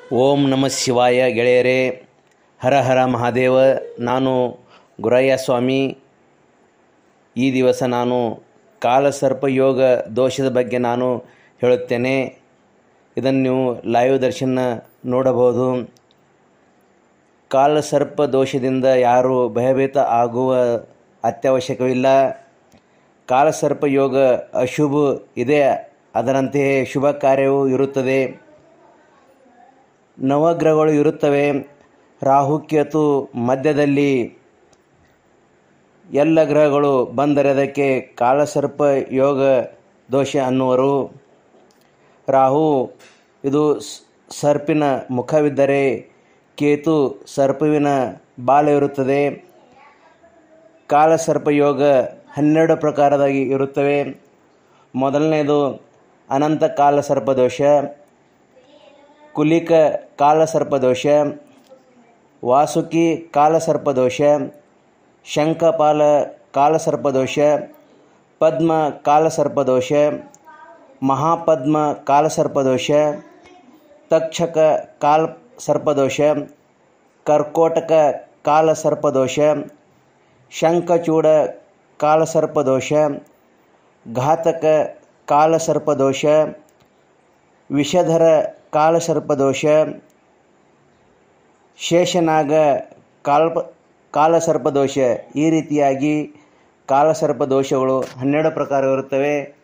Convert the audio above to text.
ಓಂ ನಮಃ ಶಿವಾಯ ಗೆಳೆಯರೇ ಹರ ಹರ ಮಹಾದೇವ ನಾನು ಗುರಯ್ಯ ಸ್ವಾಮಿ ಈ ದಿವಸ ನಾನು ಕಾಲಸರ್ಪ ಯೋಗ ದೋಷದ ಬಗ್ಗೆ ನಾನು ಹೇಳುತ್ತೇನೆ ಇದನ್ನು ನೀವು ಲೈವ್ ದರ್ಶನ ನೋಡಬಹುದು ಕಾಲಸರ್ಪ ದೋಷದಿಂದ ಯಾರು ಭಯಭೀತ ಆಗುವ ಅತ್ಯವಶ್ಯಕವಿಲ್ಲ ಕಾಲಸರ್ಪ ಯೋಗ ಅಶುಭ ಇದೆ ಅದರಂತೆಯೇ ಶುಭ ಕಾರ್ಯವೂ ಇರುತ್ತದೆ ನವಗ್ರಹಗಳು ಇರುತ್ತವೆ ರಾಹುಕೇತು ಮಧ್ಯದಲ್ಲಿ ಎಲ್ಲ ಗ್ರಹಗಳು ಬಂದರೆ ಅದಕ್ಕೆ ಕಾಲಸರ್ಪ ಯೋಗ ದೋಷ ಅನ್ನುವರು ರಾಹು ಇದು ಸ್- ಸರ್ಪಿನ ಮುಖವಿದ್ದರೆ ಕೇತು ಸರ್ಪವಿನ ಬಾಲ ಇರುತ್ತದೆ ಕಾಲಸರ್ಪ ಯೋಗ ಹನ್ನೆರಡು ಪ್ರಕಾರದಾಗಿ ಇರುತ್ತವೆ ಮೊದಲನೆಯದು ಅನಂತ ಕಾಲಸರ್ಪ ದೋಷ ಕುಲಿಕ ಕಾಲಸರ್ಪ ದೋಷ ವಾಸುಕಿ ಕಾಲಸರ್ಪ ದೋಷ ಶಂಖಪಾಲ ಕಾಲಸರ್ಪ ದೋಷ ಪದ್ಮ ಕಾಲಸರ್ಪ ದೋಷ ಮಹಾಪದ್ಮ ಕಾಲಸರ್ಪ ದೋಷ ತಕ್ಷಕ ಕಾಲ ಸರ್ಪದೋಷ ಕರ್ಕೋಟಕ ಕಾಲಸರ್ಪದೋಷ ಶಂಖಚೂಡ ಕಾಲಸರ್ಪದೋಷ ಘಾತಕ ಕಾಲಸರ್ಪದೋಷ ವಿಷಧರ ಕಾಲಸರ್ಪದೋಷ ಶೇಷನಾಗ ಕಾಲ್ಪ ಕಾಲಸರ್ಪದೋಷ ಈ ರೀತಿಯಾಗಿ ಕಾಲಸರ್ಪ ದೋಷಗಳು ಹನ್ನೆರಡು ಪ್ರಕಾರ ಇರುತ್ತವೆ